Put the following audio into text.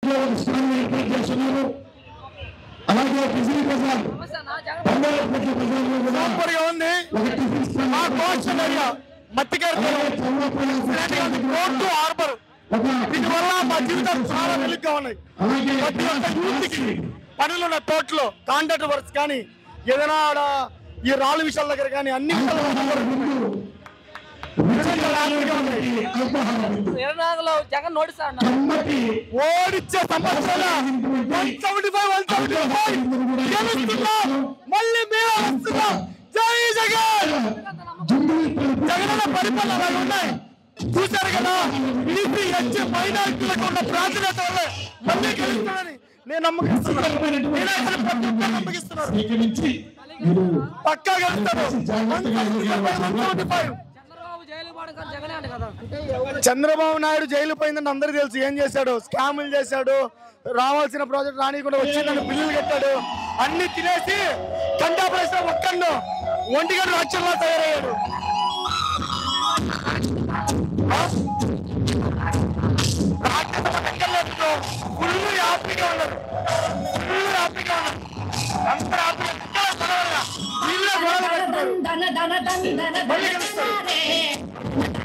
ఒక స్థానం ఏర్పాటు చేస్తున్నారు అలాగే బిజిలీ బజార్ బంగారు కోట్ల బజార్లో కూడా సూపర్ గా ఉంది ఒక టిఫిన్ స్థానం ఆ ఏర్పాటు కోస్టల్ ఏరియా మట్టికారు అలాగే చౌరాపల్లి రోడ్ టు హార్బర్ ఒక దీని వల్ల మా జీవితాలు చాలా వెలుగుగా ఉన్నాయి అలాగే ప్రతి ఒక్క యూత్ కి పనులు ఉన్న తోటలో కాంట్రాక్ట్ వర్క్స్ కానీ ఏదైనా ఆడ ఈ రాళ్ళ విషయాల దగ్గర కానీ అన్ని విషయాలు ఇరనాగలో జగన్ నోటీస్ అన్నారు కమ్మటి ఓడిచ్చే సంవత్సరాల one seventy five one seventy five గెలుస్తున్నాం మళ్ళీ మేము వస్తున్నాం జై జగన్ జగనన్న పరిపాలన అలాగే ఉన్నాయి చూశారు కదా బీసీ హెచ్ మైనారిటీలకు ఉన్న ప్రాధాన్యత వల్ల మళ్ళీ గెలుస్తానని నేను నమ్మకిస్తున్నాను నేను అసలు ప్రతి ఒక్కరు నమ్మకిస్తున్నాను స్వీకరించి మీరు పక్కా గెలుస్తాను one seventy five Chandrababu jail పడక జగనే అంట కదా చంద్రబాబు నాయుడు జైలు పోయిందని అందరికీ తెలుసు ఏం చేశాడు స్కాములు చేశాడు రావాల్సిన ప్రాజెక్ట్ రానికుండా వచ్చిందని బిల్లులు కట్టాడు అన్ని తినేసి కంటా ప్రశ్న ఒక్కడు ఒంటిగంట రాక్షసులా తయారయ్యాడు ఆ? రాక్షస లెక్కల్లో ఫుల్ హ్యాపీగా ఉన్నారు ఫుల్ హ్యాపీగా ఉన్నారు అంత హ్యాపీగా ఎక్కడ గొడవలు వీళ్ళే గొడవలు పెట్టుకోరు. దన దన దన దన మళ్ళీ కలుస్తారు.